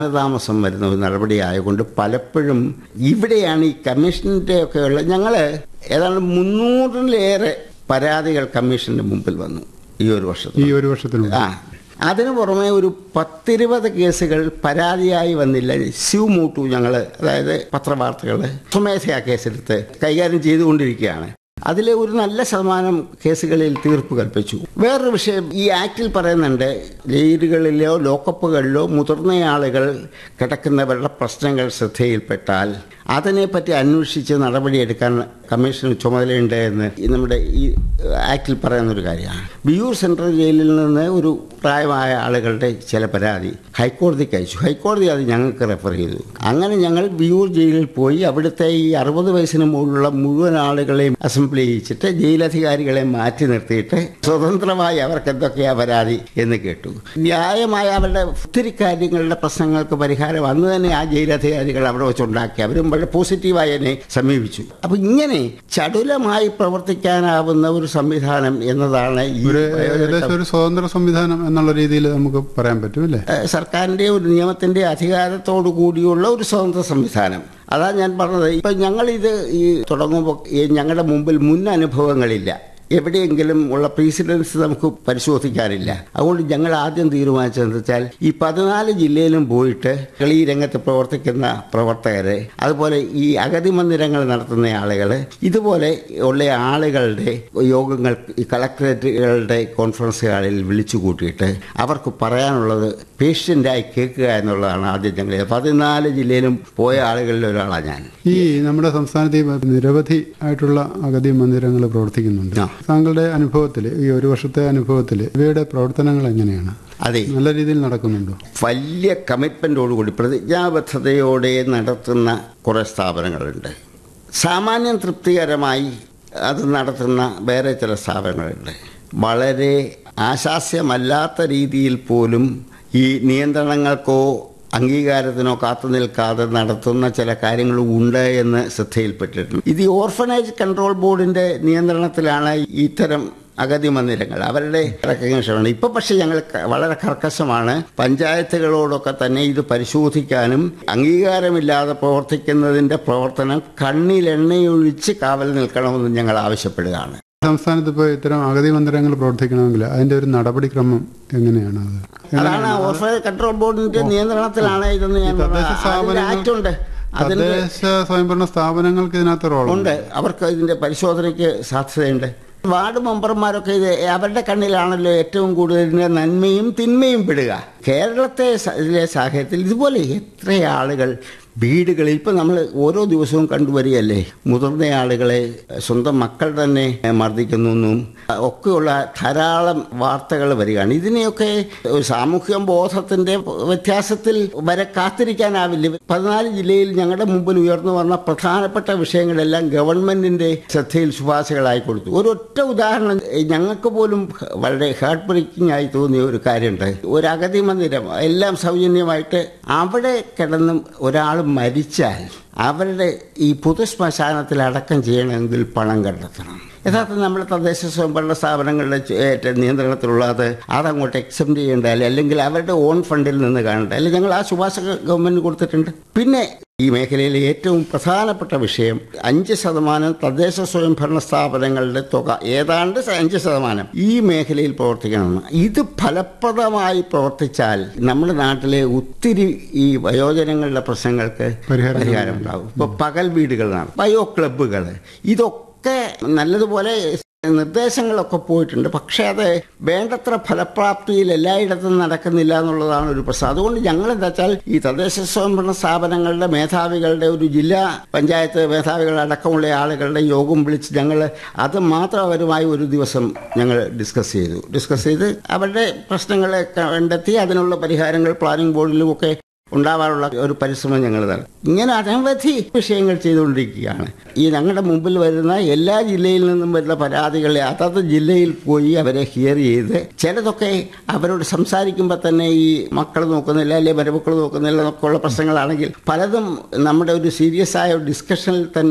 താമസം വരുന്ന ഒരു നടപടി ആയതുകൊണ്ട് പലപ്പോഴും ഇവിടെയാണ് ഈ കമ്മീഷൻ്റെ ഒക്കെ ഉള്ള ഞങ്ങൾ ഏതാണ്ട് മുന്നൂറിലേറെ പരാതികൾ കമ്മീഷന്റെ മുമ്പിൽ വന്നു ഈ ഒരു വർഷത്തിൽ ഈ ഒരു വർഷത്തിനുള്ളിൽ ആ അതിനു പുറമെ ഒരു പത്തിരുപത് കേസുകൾ പരാതിയായി വന്നില്ല സ്യൂ മൂട്ടു ഞങ്ങൾ അതായത് പത്രവാർത്തകൾ സ്വമേധയാ കേസെടുത്ത് കൈകാര്യം ചെയ്തുകൊണ്ടിരിക്കുകയാണ് അതിൽ ഒരു നല്ല ശതമാനം കേസുകളിൽ തീർപ്പ് കൽപ്പിച്ചു വേറൊരു വിഷയം ഈ ആക്ടിൽ പറയുന്നുണ്ട് ജയിലുകളിലോ ലോക്കപ്പുകളിലോ മുതിർന്ന ആളുകൾ കിടക്കുന്നവരുടെ പ്രശ്നങ്ങൾ ശ്രദ്ധയിൽപ്പെട്ടാൽ അതിനെപ്പറ്റി അന്വേഷിച്ച് നടപടിയെടുക്കാൻ കമ്മീഷന് ചുമതലയുണ്ട് എന്ന് ഈ നമ്മുടെ ഈ ആക്ടിൽ പറയുന്ന ഒരു കാര്യമാണ് വിയൂർ സെൻട്രൽ ജയിലിൽ നിന്ന് ഒരു പ്രായമായ ആളുകളുടെ ചില പരാതി ഹൈക്കോടതിക്ക് അയച്ചു ഹൈക്കോടതി അത് ഞങ്ങൾക്ക് റെഫർ ചെയ്തു അങ്ങനെ ഞങ്ങൾ വിയൂർ ജയിലിൽ പോയി അവിടുത്തെ ഈ അറുപത് വയസ്സിന് മുകളിലുള്ള മുഴുവൻ ആളുകളെയും അസംബ്ലി ചെയ്യിച്ചിട്ട് ജയിലധികാരികളെ മാറ്റി നിർത്തിയിട്ട് സ്വതന്ത്രമായി അവർക്ക് എന്തൊക്കെയാ പരാതി എന്ന് കേട്ടു ന്യായമായ അവരുടെ ഒത്തിരി കാര്യങ്ങളുടെ പ്രശ്നങ്ങൾക്ക് പരിഹാരം അന്ന് തന്നെ ആ ജയിലധികാരികൾ അവിടെ വെച്ചുണ്ടാക്കി അവരും വളരെ പോസിറ്റീവായി എന്നെ സമീപിച്ചു അപ്പൊ ഇങ്ങനെ ചടുലമായി പ്രവർത്തിക്കാനാവുന്ന ഒരു സംവിധാനം എന്നതാണ് ഈ ഒരു വയോജന ഏകദേശം ഒരു സ്വതന്ത്ര സംവിധാനം എന്നുള്ള രീതിയിൽ നമുക്ക് പറയാൻ പറ്റും അല്ലേ ഏഹ് സർക്കാരിന്റെ ഒരു നിയമത്തിന്റെ അധികാരത്തോടു കൂടിയുള്ള ഒരു സ്വതന്ത്ര സംവിധാനം അതാ ഞാൻ പറഞ്ഞത് ഇപ്പൊ ഞങ്ങൾ ഇത് ഈ തുടങ്ങുമ്പോൾ ഈ ഞങ്ങളുടെ മുമ്പിൽ മുൻ അനുഭവങ്ങളില്ല എവിടെയെങ്കിലും ഉള്ള പ്രീസിഡൻസ് നമുക്ക് പരിശോധിക്കാനില്ല അതുകൊണ്ട് ഞങ്ങൾ ആദ്യം തീരുമാനിച്ചതെന്ന് വെച്ചാൽ ഈ പതിനാല് ജില്ലയിലും പോയിട്ട് ഈ രംഗത്ത് പ്രവർത്തിക്കുന്ന പ്രവർത്തകരെ അതുപോലെ ഈ അഗതി മന്ദിരങ്ങൾ നടത്തുന്ന ആളുകൾ ഇതുപോലെ ഉള്ള ആളുകളുടെ യോഗങ്ങൾ ഈ കളക്ടറേറ്റുകളുടെ കോൺഫറൻസ് ഹാളിൽ വിളിച്ചു കൂട്ടിയിട്ട് അവർക്ക് പറയാനുള്ളത് പേഷ്യൻ്റായി കേൾക്കുക എന്നുള്ളതാണ് ആദ്യം ഞങ്ങൾ ചെയ്തത്. പതിനാല് ജില്ലയിലും പോയ ആളുകളിൽ ഒരാളാണ് ഞാൻ ഈ നമ്മുടെ സംസ്ഥാനത്ത് ഈ നിരവധി ആയിട്ടുള്ള അഗതി മന്ദിരങ്ങൾ പ്രവർത്തിക്കുന്നുണ്ട് ആ. താങ്കളുടെ അനുഭവത്തിൽ ഈ ഒരു വർഷത്തെ അനുഭവത്തിൽ ഇവയുടെ പ്രവർത്തനങ്ങൾ എങ്ങനെയാണ് അതെ നല്ല രീതിയിൽ നടക്കുന്നുണ്ടോ വലിയ കമ്മിറ്റ്മെൻറ്റോടുകൂടി പ്രതിജ്ഞാബദ്ധതയോടെ നടത്തുന്ന കുറേ സ്ഥാപനങ്ങളുണ്ട് സാമാന്യം തൃപ്തികരമായി അത് നടത്തുന്ന വേറെ ചില സ്ഥാപനങ്ങളുണ്ട് വളരെ ആശാസ്യമല്ലാത്ത രീതിയിൽ പോലും ഈ നിയന്ത്രണങ്ങൾക്കോ അംഗീകാരത്തിനോ കാത്തു നിൽക്കാതെ നടത്തുന്ന ചില കാര്യങ്ങൾ ഉണ്ട് എന്ന് ശ്രദ്ധയിൽപ്പെട്ടിട്ടുണ്ട് ഇത് ഈ ഓർഫനേജ് കൺട്രോൾ ബോർഡിന്റെ നിയന്ത്രണത്തിലാണ് ഇത്തരം അഗതി മന്ദിരങ്ങൾ അവരുടെ റെക്കഗ്നേഷനാണ് ഇപ്പൊ പക്ഷെ ഞങ്ങൾ ക- വളരെ കർക്കശമാണ് പഞ്ചായത്തുകളോടൊക്കെ തന്നെ ഇത് പരിശോധിക്കാനും അംഗീകാരമില്ലാതെ പ്രവർത്തിക്കുന്നതിന്റെ പ്രവർത്തനം കണ്ണിലെണ്ണയൊഴിച്ച് കാവൽ നിൽക്കണമെന്ന് ഞങ്ങൾ ആവശ്യപ്പെടുകയാണ് സംസ്ഥാനത്ത് ഇപ്പോൾ ഇത്തരം അഗതി മന്ദിരങ്ങൾ പ്രവർത്തിക്കണമെങ്കിൽ അതിന്റെ ഒരു നടപടിക്രമം എങ്ങനെയാണ് അത് അതാണ് ഓർഫനേജ് കൺട്രോൾ ബോർഡിന്റെ നിയന്ത്രണത്തിലാണ് ഇതെന്ന് ഞാൻ തദ്ദേശ പറഞ്ഞത്. അതിന്റെ സ്ഥാപനങ്ങൾ- ആക്ട് ഉണ്ട് അതിന്റെ തദ്ദേശ സ്വയംഭരണ സ്ഥാപനങ്ങൾക്ക് ഇതിനകത്ത് റോളുണ്ട് ഉണ്ട് അവർക്ക് ഇതിന്റെ പരിശോധനയ്ക്ക് സാധ്യതയുണ്ട് വാർഡ് മെമ്പർമാരൊക്കെ ഇത് അവരുടെ കണ്ണിലാണല്ലോ ഏറ്റവും കൂടുതൽ ഇതിന്റെ നന്മയും തിന്മയും പെടുക കേരളത്തെ സ- ഇതിലെ സാഹചര്യത്തിൽ ഇതുപോലെ എത്ര ആളുകൾ വീടുകളിൽ ഇപ്പം നമ്മൾ ഓരോ ദിവസവും കണ്ടുവരികയല്ലേ മുതിർന്ന ആളുകളെ സ്വന്തം മക്കൾ തന്നെ മർദ്ദിക്കുന്നു എന്നും ഒക്കെയുള്ള ധാരാളം വാർത്തകൾ വരികയാണ് ഇതിനെയൊക്കെ ഒരു സാമൂഹ്യ ബോധത്തിന്റെ വ്യത്യാസത്തിൽ വരെ കാത്തിരിക്കാനാവില്ല പതിനാല് ജില്ലയിൽ ഞങ്ങളുടെ മുമ്പിൽ ഉയർന്നു വന്ന പ്രധാനപ്പെട്ട വിഷയങ്ങളെല്ലാം ഗവൺമെന്റിന്റെ ശ്രദ്ധയിൽ ശുപാർശകളായി കൊടുത്തു ഒരൊറ്റ ഉദാഹരണം ഞങ്ങൾക്ക് പോലും വളരെ ഹാർട്ട് ബ്രേക്കിംഗ് ആയി തോന്നിയ ഒരു കാര്യമുണ്ട് ഒരു അഗതി മന്ദിരം എല്ലാം സൗജന്യമായിട്ട് അവിടെ കിടന്നും ഒരാൾ മരിച്ചാൽ അവരുടെ ഈ പൊതുശ്മശാനത്തിൽ അടക്കം ചെയ്യണമെങ്കിൽ പണം കണ്ടെത്തണം യഥാർത്ഥം നമ്മുടെ തദ്ദേശ സ്വയംഭരണ സ്ഥാപനങ്ങളുടെ ചു- ഏറ്റ നിയന്ത്രണത്തിലുള്ളത് അതങ്ങോട്ട് എക്സെപ്റ്റ് ചെയ്യേണ്ടതല്ല അല്ലെങ്കിൽ അവരുടെ ഓൺ ഫണ്ടിൽ നിന്ന് കാണേണ്ട അല്ലെങ്കിൽ ഞങ്ങൾ ആ ശുപാർശ ഗവൺമെന്റ് കൊടുത്തിട്ടുണ്ട് പിന്നെ ഈ മേഖലയിലെ ഏറ്റവും പ്രധാനപ്പെട്ട വിഷയം അഞ്ച് ശതമാനം തദ്ദേശ സ്വയംഭരണ സ്ഥാപനങ്ങളുടെ തുക ഏതാണ്ട് സ- അഞ്ച് ശതമാനം ഈ മേഖലയിൽ പ്രവർത്തിക്കണമെന്ന് ഇത് ഫലപ്രദമായി പ്രവർത്തിച്ചാൽ നമ്മുടെ നാട്ടിലെ ഒത്തിരി ഈ വയോജനങ്ങളുടെ പ്രശ്നങ്ങൾക്ക് പരിഹാരം പരിഹാരം ഉണ്ടാവും ഇപ്പൊ പകൽ വീടുകളാണ് ബയോ ക്ലബ്ബുകൾ ഇതൊക്കെ നല്ലതുപോലെ നിർദ്ദേശങ്ങളൊക്കെ പോയിട്ടുണ്ട് പക്ഷേ അത് വേണ്ടത്ര ഫലപ്രാപ്തിയിൽ എല്ലായിടത്തും നടക്കുന്നില്ല എന്നുള്ളതാണ് ഒരു പ്രശ്നം അതുകൊണ്ട് ഞങ്ങൾ എന്താ വെച്ചാൽ ഈ തദ്ദേശ സ്വയംഭരണ സ്ഥാപനങ്ങളുടെ മേധാവികളുടെ ഒരു ജില്ലാ പഞ്ചായത്ത് മേധാവികൾ അടക്കമുള്ള ആളുകളുടെ യോഗം വിളിച്ച് ഞങ്ങൾ അത് മാത്രം അവരുമായി ഒരു ദിവസം ഞങ്ങൾ ഡിസ്കസ് ചെയ്തു ഡിസ്കസ് ചെയ്ത് അവരുടെ പ്രശ്നങ്ങളെ കണ്ടെത്തി അതിനുള്ള പരിഹാരങ്ങൾ പ്ലാനിംഗ് ബോർഡിലും ഒക്കെ ഉണ്ടാവാനുള്ള ഒരു പരിശ്രമം ഞങ്ങൾ നടത്തി ഇങ്ങനെ അനവധി വിഷയങ്ങൾ ചെയ്തുകൊണ്ടിരിക്കുകയാണ് ഈ ഞങ്ങളുടെ മുമ്പിൽ വരുന്ന എല്ലാ ജില്ലയിൽ നിന്നും വരുന്ന പരാതികളെ അതത് ജില്ലയിൽ പോയി അവരെ ഹിയർ ചെയ്ത് ചിലതൊക്കെ അവരോട് സംസാരിക്കുമ്പോൾ തന്നെ ഈ മക്കൾ നോക്കുന്നില്ല അല്ലെ മരുമക്കൾ നോക്കുന്നില്ല എന്നൊക്കെ ഉള്ള പ്രശ്നങ്ങളാണെങ്കിൽ പലതും നമ്മുടെ ഒരു സീരിയസ് ആയ ഡിസ്കഷനിൽ തന്നെ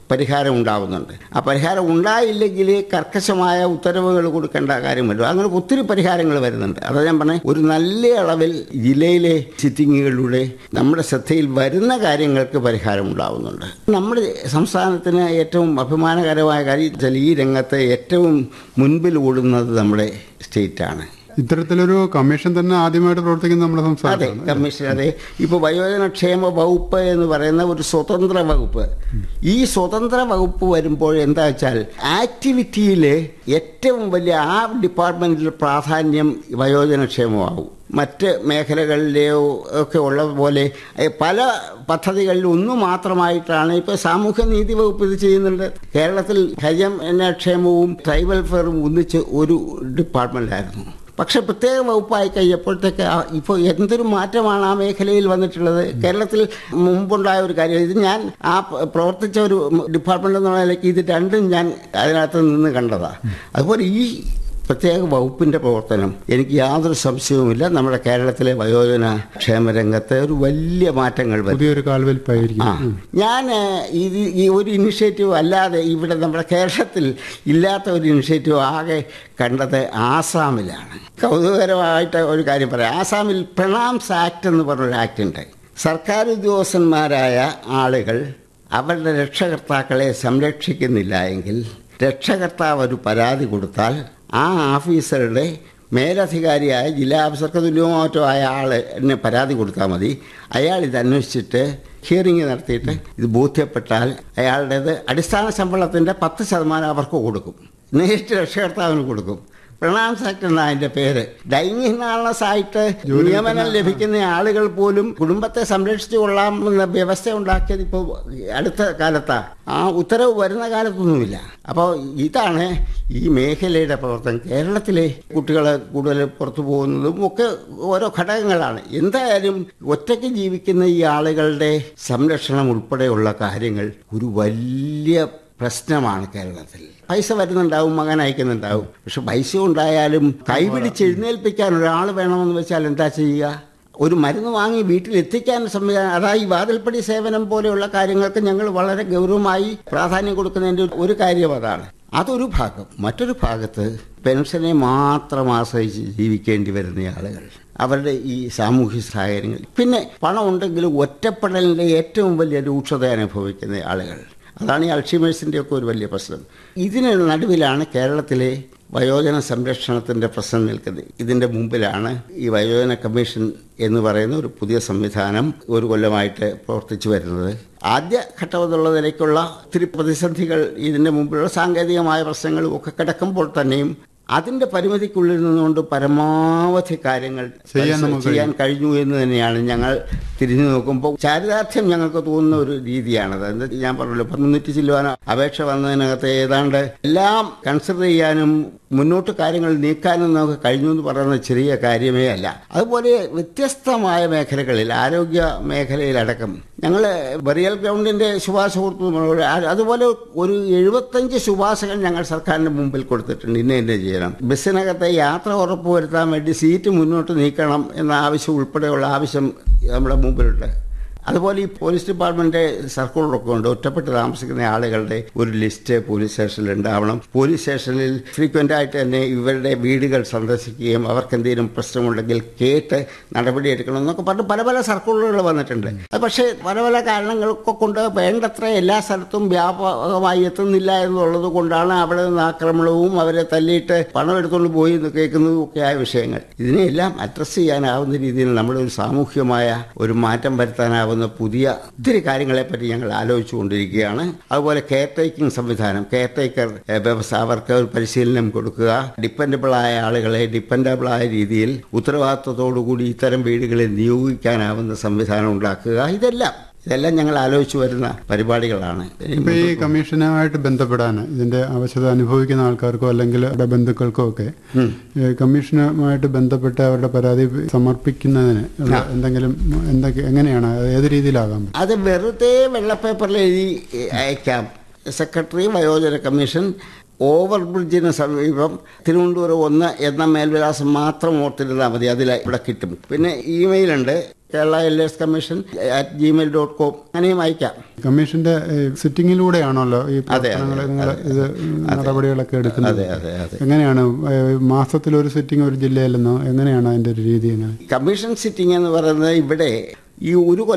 പരിഹാരം ഉണ്ടാവുന്നുണ്ട് ആ പരിഹാരം ഉണ്ടായില്ലെങ്കിൽ കർക്കശമായ ഉത്തരവുകൾ കൊടുക്കേണ്ട കാര്യം വരും അങ്ങനെ ഒത്തിരി പരിഹാരങ്ങൾ വരുന്നുണ്ട് അതാ ഞാൻ പറഞ്ഞ ഒരു നല്ല അളവിൽ ജില്ലയിലെ സിറ്റിങ്ങുകളിലൂടെ നമ്മുടെ ശ്രദ്ധയിൽ വരുന്ന കാര്യങ്ങൾക്ക് പരിഹാരം ഉണ്ടാവുന്നുണ്ട് നമ്മുടെ സംസ്ഥാനത്തിന് ഏറ്റവും അഭിമാനകരമായ കാര്യം വെച്ചാൽ ഈ രംഗത്ത് ഏറ്റവും മുൻപിൽ ഓടുന്നത് നമ്മുടെ സ്റ്റേറ്റാണ് ഇത്തരത്തിലൊരു കമ്മീഷൻ തന്നെ ആദ്യമായിട്ട് പ്രവർത്തിക്കുന്ന നമ്മുടെ അതെ സംസ്ഥാനത്താണ് കമ്മീഷൻ അതെ ഇപ്പോൾ വയോജനക്ഷേമ വകുപ്പ് എന്ന് പറയുന്ന ഒരു സ്വതന്ത്ര വകുപ്പ് ഈ സ്വതന്ത്ര വകുപ്പ് വരുമ്പോൾ എന്താ വെച്ചാൽ ആക്ടിവിറ്റിയിൽ ഏറ്റവും വലിയ ആ ഡിപ്പാർട്ട്മെന്റിൽ പ്രാധാന്യം വയോജനക്ഷേമമാകും മറ്റ് മേഖലകളിലെയോ ഒക്കെ ഉള്ള പോലെ എ, പല പദ്ധതികളിൽ ഒന്ന് മാത്രമായിട്ടാണ് ഇപ്പോൾ സാമൂഹ്യനീതി വകുപ്പ് ഇത് ചെയ്യുന്നുണ്ട് കേരളത്തിൽ ഹരിജനക്ഷേമവും ട്രൈബൽ ഫെയറും ഒന്നിച്ച് ഒരു ഡിപ്പാർട്ട്മെന്റായിരുന്നു പക്ഷെ പ്രത്യേക വകുപ്പായി കഴിഞ്ഞപ്പോഴത്തേക്ക് ആ- ഇപ്പോൾ എന്തൊരു മാറ്റമാണ് ആ മേഖലയിൽ വന്നിട്ടുള്ളത് കേരളത്തിൽ മുമ്പുണ്ടായ ഒരു കാര്യം ഇത് ഞാൻ ആ പ- പ്രവർത്തിച്ച ഒരു ഡിപ്പാർട്ട്മെന്റ് എന്നുള്ള നിലയ്ക്ക് ഇത് രണ്ടും ഞാൻ അതിനകത്ത് നിന്ന് കണ്ടതാണ് അതുപോലെ ഈ പ്രത്യേക വകുപ്പിന്റെ പ്രവർത്തനം എനിക്ക് യാതൊരു സംശയവുമില്ല നമ്മുടെ കേരളത്തിലെ വയോജന ക്ഷേമരംഗത്ത് ഒരു വലിയ മാറ്റങ്ങൾ വരും പുതിയൊരു കാൽവെൽപ്പായിരിക്കും ആ ഞാൻ ഏഹ്, ഇത് ഈ ഒരു ഇനിഷ്യേറ്റീവ് അല്ലാതെ ഇവിടെ നമ്മുടെ കേരളത്തിൽ ഇല്ലാത്ത ഒരു ഇനിഷ്യേറ്റീവ് ആകെ കണ്ടത് ആസാമിലാണ് കൗതുകകരമായിട്ട് ഒരു കാര്യം പറയാം ആസാമിൽ പ്രണാംസ് ആക്ട് എന്ന് പറഞ്ഞൊരു ആക്ട് ഉണ്ട് സർക്കാർ ഉദ്യോഗസ്ഥന്മാരായ ആളുകൾ അവരുടെ രക്ഷകർത്താക്കളെ സംരക്ഷിക്കുന്നില്ല എങ്കിൽ രക്ഷകർത്താവ് ഒരു പരാതി കൊടുത്താൽ ആ ഓഫീസറുടെ മേലധികാരിയായ ജില്ലാ ഓഫീസർക്ക് തുല്യമോ മറ്റോ ആയ ആളിന് പരാതി കൊടുത്താൽ മതി അയാൾ ഇത് അന്വേഷിച്ചിട്ട് ഹിയറിംഗ് നടത്തിയിട്ട് ഇത് ബോധ്യപ്പെട്ടാൽ അയാളുടേത് അടിസ്ഥാന ശമ്പളത്തിൻ്റെ പത്ത് ശതമാനം അവർക്ക് കൊടുക്കും നേരിട്ട് രക്ഷകർത്താവിന് കൊടുക്കും പ്രണാംസ് ആക്ട് എന്ന അതിന്റെ പേര് ഡൈനിങ് ഹാർനസ് ആയിട്ട് നിയമനം ലഭിക്കുന്ന ആളുകൾ പോലും കുടുംബത്തെ സംരക്ഷിച്ചു കൊള്ളാമെന്ന വ്യവസ്ഥ ഉണ്ടാക്കിയത് ഇപ്പോൾ അടുത്ത കാലത്താ ആ ഉത്തരവ് വരുന്ന കാലത്തൊന്നുമില്ല അപ്പോൾ ഇതാണ് ഈ മേഖലയുടെ പ്രവർത്തനം കേരളത്തിലെ കുട്ടികൾ കൂടുതൽ പുറത്തു പോകുന്നതും ഒക്കെ ഓരോ ഘടകങ്ങളാണ് എന്തായാലും ഒറ്റയ്ക്ക് ജീവിക്കുന്ന ഈ ആളുകളുടെ സംരക്ഷണം ഉൾപ്പെടെയുള്ള കാര്യങ്ങൾ ഒരു വലിയ പ്രശ്നമാണ് കേരളത്തിൽ പൈസ വരുന്നുണ്ടാവും മകൻ അയക്കുന്നുണ്ടാവും പക്ഷെ പൈസ ഉണ്ടായാലും കൈപിടിച്ച് എഴുന്നേൽപ്പിക്കാൻ ഒരാൾ വേണമെന്ന് വെച്ചാൽ എന്താ ചെയ്യുക ഒരു മരുന്ന് വാങ്ങി വീട്ടിൽ എത്തിക്കാൻ സംവിധാനം അതായത് ഈ വാതിൽപ്പടി സേവനം പോലെയുള്ള കാര്യങ്ങൾക്ക് ഞങ്ങൾ വളരെ ഗൗരവമായി പ്രാധാന്യം കൊടുക്കുന്നതിൻ്റെ ഒരു കാര്യം അതാണ് അതൊരു ഭാഗം മറ്റൊരു ഭാഗത്ത് പെൻഷനെ മാത്രം ആശ്രയിച്ച് ജീവിക്കേണ്ടി വരുന്ന ആളുകൾ അവരുടെ ഈ സാമൂഹ്യ സാഹചര്യങ്ങൾ പിന്നെ പണം ഉണ്ടെങ്കിലും ഒറ്റപ്പെടലിൻ്റെ ഏറ്റവും വലിയ രൂക്ഷത അനുഭവിക്കുന്ന ആളുകൾ അതാണ് ഈ അൾഷിമേഴ്സിൻ്റെ ഒക്കെ ഒരു വലിയ പ്രശ്നം ഇതിന് നടുവിലാണ് കേരളത്തിലെ വയോജന സംരക്ഷണത്തിൻ്റെ പ്രശ്നം നിൽക്കുന്നത് ഇതിൻ്റെ മുമ്പിലാണ് ഈ വയോജന കമ്മീഷൻ എന്ന് പറയുന്ന ഒരു പുതിയ സംവിധാനം ഒരു കൊല്ലമായിട്ട് പ്രവർത്തിച്ചു വരുന്നത് ആദ്യ ഘട്ടമെന്നുള്ള നിലയ്ക്കുള്ള ഒത്തിരി പ്രതിസന്ധികൾ ഇതിൻ്റെ മുമ്പിലുള്ള സാങ്കേതികമായ പ്രശ്നങ്ങളും ഒക്കെ കിടക്കുമ്പോൾ തന്നെയും അതിന്റെ പരിമിതിക്കുള്ളിൽ നിന്നുകൊണ്ട് പരമാവധി കാര്യങ്ങൾ ചെയ്യാൻ നമുക്ക് ചെയ്യാൻ കഴിഞ്ഞു എന്ന് തന്നെയാണ് ഞങ്ങൾ തിരിഞ്ഞു നോക്കുമ്പോൾ ചാരിതാർത്ഥ്യം ഞങ്ങൾക്ക് തോന്നുന്ന ഒരു രീതിയാണത് എന്താ ഞാൻ പറഞ്ഞല്ലോ ഇപ്പം മുന്നൂറ്റി ചില്ലുവാനോ അപേക്ഷ വന്നതിനകത്ത് ഏതാണ്ട് എല്ലാം കൺസിഡർ ചെയ്യാനും മുന്നോട്ട് കാര്യങ്ങൾ നീക്കാനും നമുക്ക് കഴിഞ്ഞു എന്ന് പറയുന്ന ചെറിയ കാര്യമേ അല്ല അതുപോലെ വ്യത്യസ്തമായ മേഖലകളിൽ ആരോഗ്യ മേഖലയിലടക്കം ഞങ്ങൾ ബറിയൽ ഗ്രൗണ്ടിന്റെ ശുപാർശ കൊടുത്തു അതുപോലെ ഒരു എഴുപത്തഞ്ച് ശുപാർശകൾ ഞങ്ങൾ സർക്കാരിന്റെ മുമ്പിൽ കൊടുത്തിട്ടുണ്ട് ഇന്ന ഇന്ന ചെയ്യണം ബസ്സിനകത്തെ യാത്ര ഉറപ്പുവരുത്താൻ വേണ്ടി സീറ്റ് മുന്നോട്ട് നീക്കണം എന്ന ആവശ്യം ഉൾപ്പെടെയുള്ള ആവശ്യം നമ്മുടെ മുമ്പിലുണ്ട് അതുപോലെ ഈ പോലീസ് ഡിപ്പാർട്ട്മെന്റ് സർക്കിളൊക്കെ ഉണ്ട് ഒറ്റപ്പെട്ട് താമസിക്കുന്ന ആളുകളുടെ ഒരു ലിസ്റ്റ് പോലീസ് സ്റ്റേഷനിൽ ഉണ്ടാവണം പോലീസ് സ്റ്റേഷനിൽ ഫ്രീക്വന്റ് ആയിട്ട് തന്നെ ഇവരുടെ വീടുകൾ സന്ദർശിക്കുകയും അവർക്ക് എന്തെങ്കിലും പ്രശ്നമുണ്ടെങ്കിൽ കേട്ട് നടപടിയെടുക്കണം എന്നൊക്കെ പറഞ്ഞ് പല പല സർക്കിളുകൾ വന്നിട്ടുണ്ട് അത് പക്ഷേ പല പല കാരണങ്ങളൊക്കെ കൊണ്ട് വേണ്ടത്ര എല്ലാ സ്ഥലത്തും വ്യാപകമായി എത്തുന്നില്ല എന്നുള്ളത് കൊണ്ടാണ് അവിടെ നിന്ന് ആക്രമണവും അവരെ തല്ലിയിട്ട് പണം എടുത്തുകൊണ്ട് പോയി എന്ന് കേൾക്കുന്നതും ഒക്കെ ആയ വിഷയങ്ങൾ ഇതിനെല്ലാം അഡ്രസ്സ് ചെയ്യാനാവുന്ന രീതിയിൽ നമ്മുടെ ഒരു സാമൂഹ്യമായ ഒരു മാറ്റം വരുത്താനാവുന്ന പുതിയ ഒത്തിരി കാര്യങ്ങളെപ്പറ്റി ഞങ്ങൾ ആലോചിച്ചുകൊണ്ടിരിക്കുകയാണ് അതുപോലെ കെയർ ടേക്കിംഗ് സംവിധാനം കെയർ ടേക്കർ വ്യവസ്ഥ അവർക്ക് ഒരു പരിശീലനം കൊടുക്കുക ഡിപ്പെൻഡബിൾ ആയ ആളുകളെ ഡിപ്പെൻഡബിൾ ആയ രീതിയിൽ ഉത്തരവാദിത്വത്തോടുകൂടി ഇത്തരം വീടുകളിൽ നിയോഗിക്കാനാവുന്ന സംവിധാനം ഉണ്ടാക്കുക ഇതെല്ലാം ഇതെല്ലാം ഞങ്ങൾ ആലോചിച്ചു വരുന്ന പരിപാടികളാണ് ഇപ്പൊ ഈ കമ്മീഷനുമായിട്ട് ബന്ധപ്പെടാൻ ഇതിന്റെ ആവശ്യത അനുഭവിക്കുന്ന ആൾക്കാർക്കോ അല്ലെങ്കിൽ അവരുടെ ബന്ധുക്കൾക്കോ ഒക്കെ ഈ കമ്മീഷനുമായിട്ട് ബന്ധപ്പെട്ട് അവരുടെ പരാതി സമർപ്പിക്കുന്നതിന് ഉള്ള എന്തെങ്കിലും എന്തൊക്കെ എങ്ങനെയാണ് അത് ഏത് രീതിയിലാകാം അത് വെറുതെ വെള്ളപ്പേപ്പറിൽ എഴുതി അയക്കാം സെക്രട്ടറി വയോജന കമ്മീഷൻ ഓവർ ബ്രിഡ്ജിന് സമീപം തിരുവനന്തപുരം ഒന്ന് എന്ന മേൽവിലാസം മാത്രം ഓർത്തിരുന്നാൽ മതി അതിൽ ഇവിടെ കിട്ടും പിന്നെ ഇമെയിലുണ്ട് Kerala L S commission at Gmail dot com അങ്ങനെയും അയക്കാം കമ്മീഷന്റെ സിറ്റിംഗിലൂടെയാണല്ലോ ഈ അതെ, പ്രവർത്തനങ്ങൾ അതെ, നിങ്ങൾ ഇത് നടപടികളൊക്കെ എടുക്കുന്നത് അതെ അതെ അതെ എങ്ങനെയാണ് ഏഹ്, മാസത്തിൽ ഒരു സിറ്റിംഗ് ഒരു ജില്ലയിലെന്നോ എങ്ങനെയാണ് അതിന്റെ ഒരു രീതി എങ്ങനെ കമ്മീഷൻ സിറ്റിംഗ് എന്ന് പറയുന്നത് ഇവിടെ ഈ ഒരു